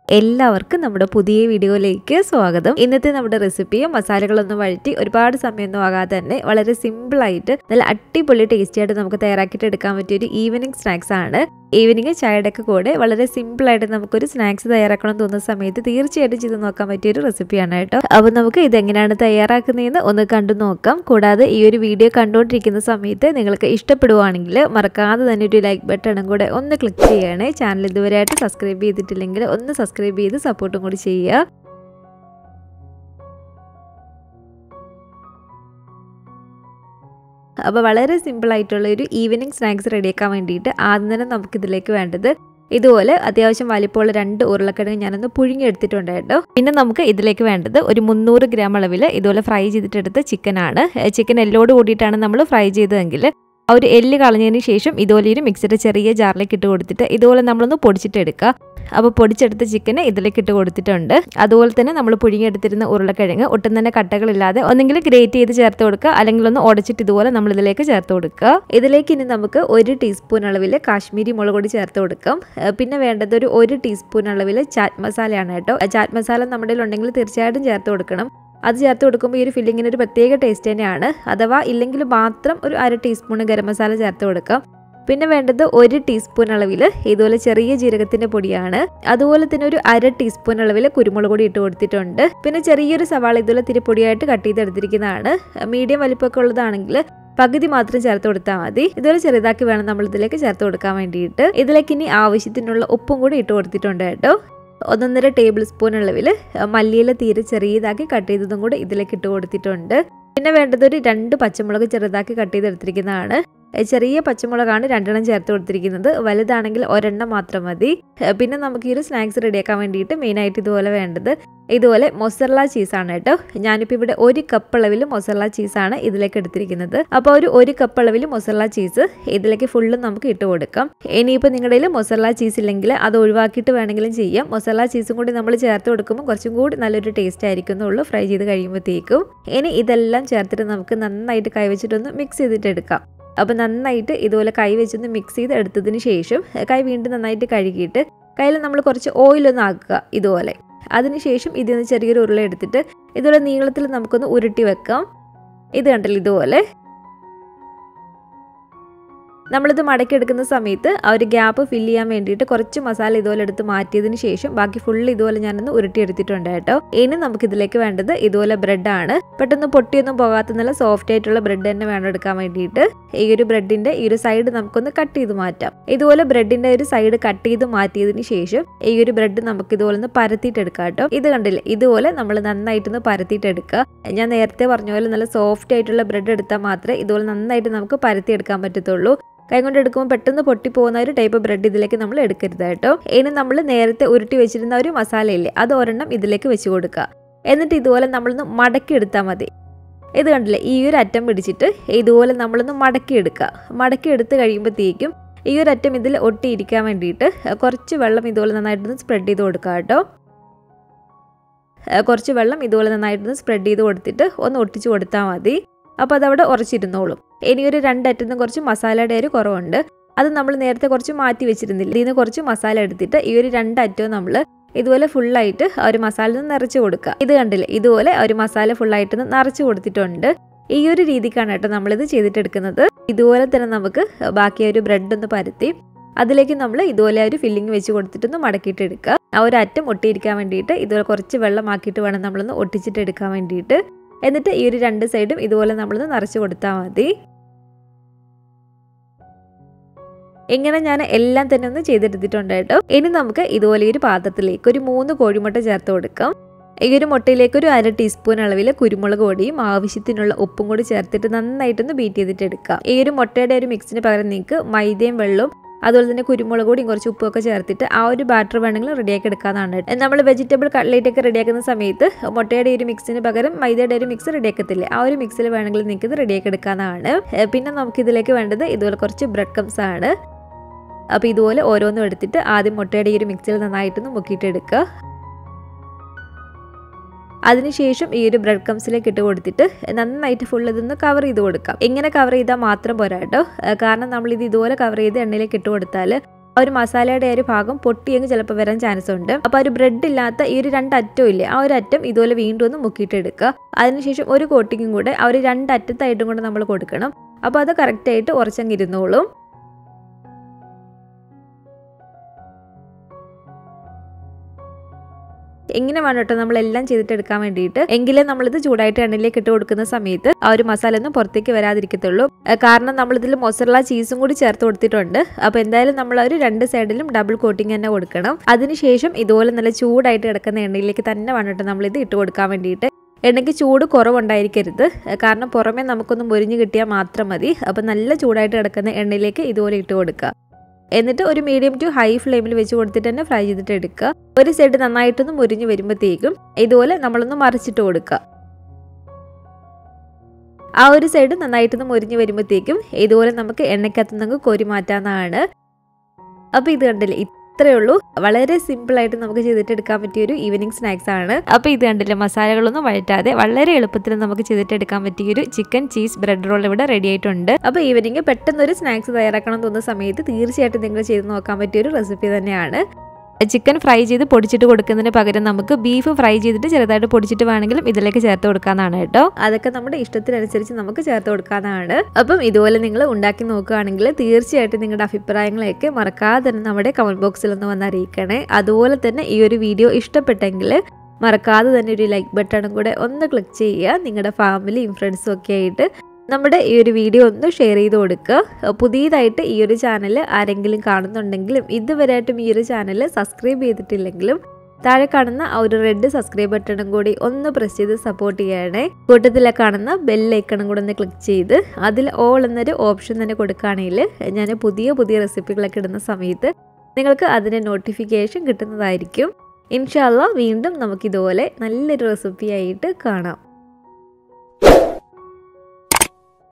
എല്ലാവർക്കും നമ്മുടെ പുതിയ വീഡിയോയിലേക്ക് സ്വാഗതം ഇന്നത്തെ നമ്മുടെ റെസിപ്പി മസാലകളൊന്നും വഴറ്റി ഒരുപാട് സമയമൊന്നും ആകാതെ തന്നെ വളരെ സിമ്പിളായിട്ട് നല്ല അടിപൊളി ടേസ്റ്റി ആയിട്ട് നമുക്ക് തയ്യാറാക്കിയിട്ട് എടുക്കാൻ പറ്റിയ ഒരു ഈവനിങ് സ്നാക്സ് ആണ് ഈവനിങ് ചായയുടെ ഒക്കെ കൂടെ വളരെ സിമ്പിളായിട്ട് നമുക്കൊരു സ്നാക്സ് തയ്യാറാക്കണം എന്ന് തോന്നുന്ന സമയത്ത് തീർച്ചയായിട്ടും ചെയ്ത് നോക്കാൻ പറ്റിയ ഒരു റെസിപ്പിയാണ് കേട്ടോ അപ്പോൾ നമുക്ക് ഇതെങ്ങനെയാണ് തയ്യാറാക്കുന്നതെന്ന് ഒന്ന് കണ്ടു നോക്കാം കൂടാതെ ഈ ഒരു വീഡിയോ കണ്ടുകൊണ്ടിരിക്കുന്ന സമയത്ത് നിങ്ങൾക്ക് ഇഷ്ടപ്പെടുവാണെങ്കിൽ മറക്കാതെ തന്നെ ഒരു ലൈക്ക് ബട്ടണും കൂടെ ഒന്ന് ക്ലിക്ക് ചെയ്യണേ ചാനൽ ഇതുവരെയായിട്ട് സബ്സ്ക്രൈബ് ചെയ്തിട്ടില്ലെങ്കിൽ ഒന്ന് സബ്സ്ക്രൈബ് ചെയ്ത് സപ്പോർട്ടും കൂടി ചെയ്യുക അപ്പോൾ വളരെ സിമ്പിൾ ആയിട്ടുള്ള ഒരു ഈവനിങ് സ്നാക്സ് റെഡിയാക്കാൻ വേണ്ടിയിട്ട് ആദ്യം തന്നെ നമുക്കിതിലേക്ക് വേണ്ടത് ഇതുപോലെ അത്യാവശ്യം വലിപ്പമുള്ള രണ്ട് ഉരുളക്കിഴങ്ങ് ഞാനൊന്ന് പുഴുങ്ങിയെടുത്തിട്ടുണ്ട് കേട്ടോ പിന്നെ നമുക്ക് ഇതിലേക്ക് വേണ്ടത് ഒരു മുന്നൂറ് ഗ്രാം അളവിൽ ഇതുപോലെ ഫ്രൈ ചെയ്തിട്ടെടുത്ത ചിക്കനാണ് ചിക്കൻ എല്ലോട് കൂടിയിട്ടാണ് നമ്മൾ ഫ്രൈ ചെയ്തതെങ്കിൽ ആ ഒരു എല്ല് കളഞ്ഞതിന് ശേഷം ഇതുപോലെ ഒരു മിക്സിയുടെ ചെറിയ ജാറിലേക്ക് ഇട്ട് കൊടുത്തിട്ട് ഇതുപോലെ നമ്മളൊന്ന് പൊടിച്ചിട്ടെടുക്കുക അപ്പോൾ പൊടിച്ചെടുത്ത ചിക്കന് ഇതിലേക്ക് ഇട്ട് കൊടുത്തിട്ടുണ്ട് അതുപോലെ തന്നെ നമ്മൾ പുഴുങ്ങിയെടുത്തിരുന്ന ഉരുളക്കിഴങ്ങ് ഒട്ടും തന്നെ കട്ടകളില്ലാതെ ഒന്നെങ്കിലും ഗ്രേറ്റ് ചെയ്ത് ചേർത്ത് കൊടുക്കുക അല്ലെങ്കിൽ ഒന്ന് ഉടച്ചിട്ട് ഇതുപോലെ നമ്മൾ ഇതിലേക്ക് ചേർത്ത് കൊടുക്കുക ഇതിലേക്ക് ഇനി നമുക്ക് ഒരു ടീസ്പൂൺ അളവിൽ കാശ്മീരി മുളക് പൊടി ചേർത്ത് കൊടുക്കാം പിന്നെ വേണ്ടത് ഒരു ഒരു ടീസ്പൂൺ അളവിൽ ചാറ്റ് മസാലയാണ് കേട്ടോ ചാറ്റ് മസാല നമ്മുടെ ഉണ്ടെങ്കിൽ തീർച്ചയായിട്ടും ചേർത്ത് കൊടുക്കണം അത് ചേർത്ത് കൊടുക്കുമ്പോൾ ഈ ഒരു ഫില്ലിങ്ങിന് ഒരു പ്രത്യേക ടേസ്റ്റ് തന്നെയാണ് അഥവാ ഇല്ലെങ്കിൽ മാത്രം ഒരു അര ടീസ്പൂൺ ഗരം മസാല ചേർത്ത് കൊടുക്കാം പിന്നെ വേണ്ടത് ഒരു ടീസ്പൂൺ അളവിൽ ഇതുപോലെ ചെറിയ ജീരകത്തിന്റെ പൊടിയാണ് അതുപോലെ തന്നെ ഒരു അര ടീസ്പൂൺ അളവിൽ കുരുമുളക് പൊടി ഇട്ട് കൊടുത്തിട്ടുണ്ട് പിന്നെ ചെറിയൊരു സവാള ഇതുപോലെ തിരി പൊടിയായിട്ട് കട്ട് ചെയ്തെടുത്തിരിക്കുന്നതാണ് മീഡിയം വലിപ്പമൊക്കെ ഉള്ളതാണെങ്കിൽ പകുതി മാത്രം ചേർത്ത് കൊടുത്താൽ മതി ഇതുപോലെ ചെറുതാക്കി വേണം നമ്മൾ ഇതിലേക്ക് ചേർത്ത് കൊടുക്കാൻ വേണ്ടിയിട്ട് ഇതിലേക്ക് ഇനി ആവശ്യത്തിനുള്ള ഉപ്പും കൂടി ഇട്ട് കൊടുത്തിട്ടുണ്ട് കേട്ടോ ഒന്നൊന്നര ടേബിൾ സ്പൂൺ അളവിൽ മല്ലിയില തീരെ ചെറിയതാക്കി കട്ട് ചെയ്തതും കൂടെ ഇതിലേക്ക് ഇട്ട് കൊടുത്തിട്ടുണ്ട് പിന്നെ വേണ്ടത് ഒരു രണ്ട് പച്ചമുളക് ചെറുതാക്കി കട്ട് ചെയ്തെടുത്തിരിക്കുന്നതാണ് ചെറിയ പച്ചമുളകാണ് രണ്ടെണ്ണം ചേർത്ത് കൊടുത്തിരിക്കുന്നത് വലുതാണെങ്കിൽ ഒരെണ്ണം മാത്രം മതി പിന്നെ നമുക്ക് ഈ ഒരു സ്നാക്സ് റെഡിയാക്കാൻ വേണ്ടിയിട്ട് മെയിനായിട്ട് ഇതുപോലെ വേണ്ടത് ഇതുപോലെ മൊസറല ചീസാണ് കേട്ടോ ഞാനിപ്പോൾ ഇവിടെ ഒരു കപ്പ് അളവിൽ മൊസറല ചീസാണ് ഇതിലേക്ക് എടുത്തിരിക്കുന്നത് അപ്പോൾ ഒരു ഒരു കപ്പ് അളവിൽ മൊസറല ചീസ് ഇതിലേക്ക് ഫുള്ളും നമുക്ക് ഇട്ട് കൊടുക്കാം ഇനിയിപ്പോൾ നിങ്ങളുടെ കയ്യിൽ മൊസറല ചീസ് ഇല്ലെങ്കിൽ അത് ഒഴിവാക്കിയിട്ട് വേണമെങ്കിലും ചെയ്യാം മൊസറല ചീസും കൂടി നമ്മൾ ചേർത്ത് കൊടുക്കുമ്പോൾ കുറച്ചും കൂടി നല്ലൊരു ടേസ്റ്റ് ആയിരിക്കുന്നുള്ളൂ ഫ്രൈ ചെയ്ത് കഴിയുമ്പോഴത്തേക്കും ഇനി ഇതെല്ലാം ചേർത്തിട്ട് നമുക്ക് നന്നായിട്ട് കൈവച്ചിട്ടൊന്ന് മിക്സ് ചെയ്തിട്ട് എടുക്കാം അപ്പോൾ നന്നായിട്ട് ഇതുപോലെ കൈ വെച്ചൊന്ന് മിക്സ് ചെയ്ത് എടുത്തതിന് ശേഷം കൈ വീണ്ടും നന്നായിട്ട് കഴുകിയിട്ട് കയ്യിൽ നമ്മൾ കുറച്ച് ഓയിലൊന്ന് ആക്കുക ഇതുപോലെ അതിനുശേഷം ഇതിൽ നിന്ന് ചെറിയൊരു ഉരുള എടുത്തിട്ട് ഇതുപോലെ നീളത്തിൽ നമുക്കൊന്ന് ഉരുട്ടി വെക്കാം ഇത് കണ്ടല്ലോ ഇതുപോലെ നമ്മളിത് മടക്കിയെടുക്കുന്ന സമയത്ത് ആ ഒരു ഗ്യാപ്പ് ഫില്ല് ചെയ്യാൻ വേണ്ടിയിട്ട് കുറച്ച് മസാല ഇതുപോലെ എടുത്ത് മാറ്റിയതിന് ശേഷം ബാക്കി ഫുള്ള് ഇതുപോലെ ഞാനൊന്ന് ഉരുട്ടിയെടുത്തിട്ടുണ്ട് കേട്ടോ ഇനി നമുക്ക് ഇതിലേക്ക് വേണ്ടത് ഇതുപോലെ ബ്രെഡാണ് പെട്ടെന്ന് പൊട്ടിയൊന്നും പോകാത്ത നല്ല സോഫ്റ്റ് ആയിട്ടുള്ള ബ്രെഡ് തന്നെ വേണം എടുക്കാൻ വേണ്ടിയിട്ട് ഈ ഒരു ബ്രെഡിന്റെ ഈ ഒരു സൈഡ് നമുക്കൊന്ന് കട്ട് ചെയ്ത് മാറ്റാം ഇതുപോലെ ബ്രെഡിന്റെ ഒരു സൈഡ് കട്ട് ചെയ്ത് മാറ്റിയതിന് ശേഷം ഈ ഒരു ബ്രെഡ് നമുക്ക് ഇതുപോലെ ഒന്ന് പരത്തിയിട്ടെടുക്കാം കേട്ടോ ഇത് കണ്ടില്ലേ ഇതുപോലെ നമ്മൾ നന്നായിട്ടൊന്ന് പരത്തിയിട്ടെടുക്കുക ഞാൻ നേരത്തെ പറഞ്ഞ പോലെ നല്ല സോഫ്റ്റ് ആയിട്ടുള്ള ബ്രെഡ് എടുത്താൽ മാത്രമേ ഇതുപോലെ നന്നായിട്ട് നമുക്ക് പരത്തിയെടുക്കാൻ പറ്റത്തുള്ളൂ കൈ കൊണ്ട് എടുക്കുമ്പോൾ പെട്ടെന്ന് പൊട്ടിപ്പോകുന്ന ഒരു ടൈപ്പ് ബ്രെഡ് ഇതിലേക്ക് നമ്മൾ എടുക്കരുത് കേട്ടോ ഇനി നമ്മൾ നേരത്തെ ഉരുട്ടി വെച്ചിരുന്ന ഒരു മസാലയില്ലേ അത് ഒരെണ്ണം ഇതിലേക്ക് വെച്ച് കൊടുക്കുക എന്നിട്ട് ഇതുപോലെ നമ്മളൊന്ന് മടക്കി എടുത്താൽ മതി ഇത് കണ്ടില്ലേ ഈ ഒരു അറ്റം പിടിച്ചിട്ട് ഇതുപോലെ നമ്മളൊന്ന് മടക്കി എടുക്കുക മടക്കി എടുത്ത് കഴിയുമ്പോഴത്തേക്കും ഈ ഒരു അറ്റം ഇതിൽ ഒട്ടിയിരിക്കാൻ വേണ്ടിയിട്ട് കുറച്ച് വെള്ളം ഇതുപോലെ നന്നായിട്ടൊന്ന് സ്പ്രെഡ് ചെയ്ത് കൊടുക്കുക കേട്ടോ കുറച്ച് വെള്ളം ഇതുപോലെ നന്നായിട്ടൊന്ന് സ്പ്രെഡ് ചെയ്ത് കൊടുത്തിട്ട് ഒന്ന് ഒട്ടിച്ച് കൊടുത്താൽ മതി അപ്പോൾ അതവിടെ ഉറച്ചിരുന്നോളും ഇനി ഒരു രണ്ടറ്റത്തും കുറച്ച് മസാലയുടെ ഒരു കുറവുണ്ട് അത് നമ്മൾ നേരത്തെ കുറച്ച് മാറ്റി വെച്ചിരുന്നില്ല ഇതിൽ നിന്ന് കുറച്ച് മസാല എടുത്തിട്ട് ഈ ഒരു രണ്ടറ്റവും നമ്മൾ ഇതുപോലെ ഫുള്ളായിട്ട് ആ ഒരു മസാല നിറച്ച് കൊടുക്കുക ഇത് കണ്ടില്ലേ ഇതുപോലെ ഒരു മസാല ഫുള്ളായിട്ട് നിറച്ച് കൊടുത്തിട്ടുണ്ട് ഈ ഒരു രീതിക്കാണ് കേട്ടോ നമ്മളിത് ചെയ്തിട്ടെടുക്കുന്നത് ഇതുപോലെ തന്നെ നമുക്ക് ബാക്കി ഒരു ബ്രെഡ് ഒന്ന് പരത്തി അതിലേക്ക് നമ്മൾ ഇതുപോലെ ഒരു ഫില്ലിങ് വെച്ച് കൊടുത്തിട്ടൊന്ന് മടക്കിയിട്ട് എടുക്കുക ആ ഒരു അറ്റം ഒട്ടിയിരിക്കാൻ വേണ്ടിയിട്ട് ഇതുപോലെ കുറച്ച് വെള്ളമാക്കിയിട്ട് വേണം നമ്മളൊന്ന് ഒട്ടിച്ചിട്ട് എടുക്കാൻ വേണ്ടിയിട്ട് എന്നിട്ട് ഈ ഒരു രണ്ട് സൈഡും ഇതുപോലെ നമ്മളൊന്ന് നിറച്ച് കൊടുത്താൽ മതി ഇങ്ങനെ ഞാൻ എല്ലാം തന്നെ ഒന്ന് ചെയ്തെടുത്തിട്ടുണ്ട് കേട്ടോ ഇനി നമുക്ക് ഇതുപോലെ ഒരു പാത്രത്തിലേക്ക് ഒരു മൂന്ന് കോഴിമുട്ട ചേർത്ത് കൊടുക്കാം ഈ ഒരു മുട്ടയിലേക്ക് ഒരു അര ടീസ്പൂൺ അളവിൽ കുരുമുളക് പൊടിയും ആവശ്യത്തിനുള്ള ഉപ്പും കൂടി ചേർത്തിട്ട് നന്നായിട്ടൊന്ന് ബീറ്റ് ചെയ്തിട്ട് എടുക്കാം ഈ ഒരു മുട്ടയുടെ ഒരു മിക്സിന് പകരം നിങ്ങൾക്ക് മൈദയും വെള്ളവും അതുപോലെ തന്നെ കുരുമുളക് പൊടിയും കുറച്ച് ഉപ്പൊക്കെ ചേർത്തിട്ട് ആ ഒരു ബാറ്റർ വേണമെങ്കിൽ റെഡിയാക്കി എടുക്കാനാണ് നമ്മൾ വെജിറ്റബിൾ കട്ട്ലേറ്റ് ഒക്കെ റെഡിയാക്കുന്ന സമയത്ത് മുട്ടയുടെ ഒരു മിക്സിന് പകരം മൈദയുടെ ഒരു മിക്സ് റെഡിയാക്കത്തില്ലേ ആ ഒരു മിക്സിൽ വേണമെങ്കിൽ നിങ്ങൾക്ക് ഇത് റെഡിയാക്കി എടുക്കാനാണ് പിന്നെ നമുക്ക് ഇതിലേക്ക് വേണ്ടത് ഇതുപോലെ കുറച്ച് ബ്രെഡ് കംസ് ആണ് അപ്പോൾ ഇതുപോലെ ഓരോന്നും എടുത്തിട്ട് ആദ്യം മുട്ടയുടെ ഈ ഒരു മിക്സിൽ നന്നായിട്ടൊന്ന് മുക്കിയിട്ട് എടുക്കുക അതിനുശേഷം ഈ ഒരു ബ്രെഡ് കംസിലേക്ക് ഇട്ട് കൊടുത്തിട്ട് നന്നായിട്ട് ഫുൾ ഇതൊന്ന് കവർ ചെയ്ത് കൊടുക്കാം ഇങ്ങനെ കവർ ചെയ്താൽ മാത്രം പോരാ കേട്ടോ കാരണം നമ്മളിത് ഇതുപോലെ കവർ ചെയ്ത് എണ്ണയിലേക്ക് ഇട്ട് കൊടുത്താൽ ആ ഒരു മസാലയുടെ ആ ഒരു ഭാഗം പൊട്ടിയെങ്കിൽ ചിലപ്പോൾ വരാൻ ചാൻസ് ഉണ്ട് അപ്പോൾ ആ ഒരു ബ്രെഡ് ഇല്ലാത്ത ഈ ഒരു രണ്ട് അറ്റവും ഇല്ലേ ആ ഒരു അറ്റം ഇതുപോലെ വീണ്ടും ഒന്ന് മുക്കിയിട്ട് എടുക്കുക അതിനുശേഷം ഒരു കോട്ടിങ്ങും കൂടെ ആ ഒരു രണ്ട് അറ്റത്തായിട്ടും കൂടെ നമ്മൾ കൊടുക്കണം അപ്പോൾ അത് കറക്റ്റായിട്ട് ഉറച്ചങ്ങ് ഇരുന്നോളും എങ്ങനെ വേണം കേട്ടോ നമ്മളെല്ലാം ചെയ്തിട്ട് എടുക്കാൻ വേണ്ടിയിട്ട് എങ്കിലേ നമ്മളിത് ചൂടായിട്ട് എണ്ണയിലേക്ക് ഇട്ട് കൊടുക്കുന്ന സമയത്ത് ആ ഒരു മസാല ഒന്നും പുറത്തേക്ക് വരാതിരിക്കത്തുള്ളൂ ഏഹ് കാരണം നമ്മളിതിൽ മൊസറല ചീസും കൂടി ചേർത്ത് കൊടുത്തിട്ടുണ്ട് അപ്പോൾ എന്തായാലും നമ്മൾ ഒരു രണ്ട് സൈഡിലും ഡബിൾ കോട്ടിങ് തന്നെ കൊടുക്കണം അതിനുശേഷം ഇതുപോലെ നല്ല ചൂടായിട്ട് കിടക്കുന്ന എണ്ണയിലേക്ക് തന്നെ വേണം കേട്ടോ നമ്മളിത് ഇട്ട് കൊടുക്കാൻ വേണ്ടിയിട്ട് എണ്ണയ്ക്ക് ചൂട് കുറവുണ്ടായിരിക്കരുത് ഏഹ് കാരണം പുറമേ നമുക്കൊന്ന് മുരിഞ്ഞ് കിട്ടിയാൽ മാത്രം മതി അപ്പോൾ നല്ല ചൂടായിട്ട് കിടക്കുന്ന എണ്ണയിലേക്ക് ഇതുപോലെ ഇട്ട് കൊടുക്കുക എന്നിട്ട് ഒരു മീഡിയം ടു ഹൈ ഫ്ലെയിമിൽ വെച്ച് കൊടുത്തിട്ട് തന്നെ ഫ്രൈ ചെയ്തിട്ട് എടുക്കുക ഒരു സൈഡ് നന്നായിട്ടൊന്ന് മുരിഞ്ഞ് വരുമ്പോഴത്തേക്കും ഇതുപോലെ നമ്മളൊന്ന് മറിച്ചിട്ട് കൊടുക്കുക ആ ഒരു സൈഡ് നന്നായിട്ടൊന്ന് മുരിഞ്ഞ് വരുമ്പോഴത്തേക്കും ഇതുപോലെ നമുക്ക് എണ്ണയ്ക്കകത്ത് നിന്ന് കോരി മാറ്റാവുന്നതാണ് അപ്പോൾ ഇത് കണ്ടില്ലേ ഇത്രയേ ഉള്ളൂ വളരെ സിമ്പിളായിട്ട് നമുക്ക് ചെയ്തിട്ട് എടുക്കാൻ പറ്റിയ ഒരു ഈവനിങ് സ്നാക്സ് ആണ് അപ്പോൾ ഇത് കണ്ടില്ലേ മസാലകളൊന്നും വഴറ്റാതെ വളരെ എളുപ്പത്തിൽ നമുക്ക് ചെയ്തിട്ട് എടുക്കാൻ പറ്റിയ ഒരു ചിക്കൻ ചീസ് ബ്രെഡ് റോൾ ഇവിടെ റെഡി ആയിട്ടുണ്ട് അപ്പോൾ ഈവനിങ് പെട്ടെന്ന് ഒരു സ്നാക്സ് തയ്യാറാക്കണം തോന്നുന്ന സമയത്ത് തീർച്ചയായിട്ടും നിങ്ങൾ ചെയ്ത് നോക്കാൻ പറ്റിയ ഒരു റെസിപ്പി തന്നെയാണ് ചിക്കൻ ഫ്രൈ ചെയ്ത് പൊടിച്ചിട്ട് കൊടുക്കുന്നതിന് പകരം നമുക്ക് ബീഫ് ഫ്രൈ ചെയ്തിട്ട് ചെറുതായിട്ട് പൊടിച്ചിട്ട് വേണമെങ്കിലും ഇതിലേക്ക് ചേർത്ത് കൊടുക്കാനാണ് കേട്ടോ അതൊക്കെ നമ്മുടെ ഇഷ്ടത്തിനനുസരിച്ച് നമുക്ക് ചേർത്ത് കൊടുക്കാനാണ് അപ്പം ഇതുപോലെ നിങ്ങൾ ഉണ്ടാക്കി നോക്കുകയാണെങ്കിൽ തീർച്ചയായിട്ടും നിങ്ങളുടെ അഭിപ്രായങ്ങളെയൊക്കെ മറക്കാതെ തന്നെ നമ്മുടെ കമൻറ്റ് ബോക്സിൽ ഒന്ന് വന്ന് അറിയിക്കണേ അതുപോലെ തന്നെ ഈ ഒരു വീഡിയോ ഇഷ്ടപ്പെട്ടെങ്കിൽ മറക്കാതെ തന്നെ ഒരു ലൈക്ക് ബട്ടണും കൂടെ ഒന്ന് ക്ലിക്ക് ചെയ്യുക നിങ്ങളുടെ ഫാമിലിയും ഫ്രണ്ട്സും ഒക്കെ ആയിട്ട് നമ്മുടെ ഈ ഒരു വീഡിയോ ഒന്ന് ഷെയർ ചെയ്ത് കൊടുക്കുക പുതിയതായിട്ട് ഈ ഒരു ചാനൽ ആരെങ്കിലും കാണുന്നുണ്ടെങ്കിലും ഇതുവരെയായിട്ടും ഈ ഒരു ചാനൽ സബ്സ്ക്രൈബ് ചെയ്തിട്ടില്ലെങ്കിലും താഴെ കാണുന്ന ആ ഒരു റെഡ് സബ്സ്ക്രൈബ് ബട്ടണും കൂടി ഒന്ന് പ്രസ് ചെയ്ത് സപ്പോർട്ട് ചെയ്യണേ കൂട്ടത്തിലെ കാണുന്ന ബെല്ലൈക്കണും കൂടെ ഒന്ന് ക്ലിക്ക് ചെയ്ത് അതിൽ ഓൾ എന്നൊരു ഓപ്ഷൻ തന്നെ കൊടുക്കുകയാണെങ്കിൽ ഞാൻ പുതിയ പുതിയ റെസിപ്പികളൊക്കെ ഇടുന്ന സമയത്ത് നിങ്ങൾക്ക് അതിൻ്റെ നോട്ടിഫിക്കേഷൻ കിട്ടുന്നതായിരിക്കും ഇൻഷാല്ല വീണ്ടും നമുക്കിതുപോലെ നല്ലൊരു റെസിപ്പിയായിട്ട് കാണാം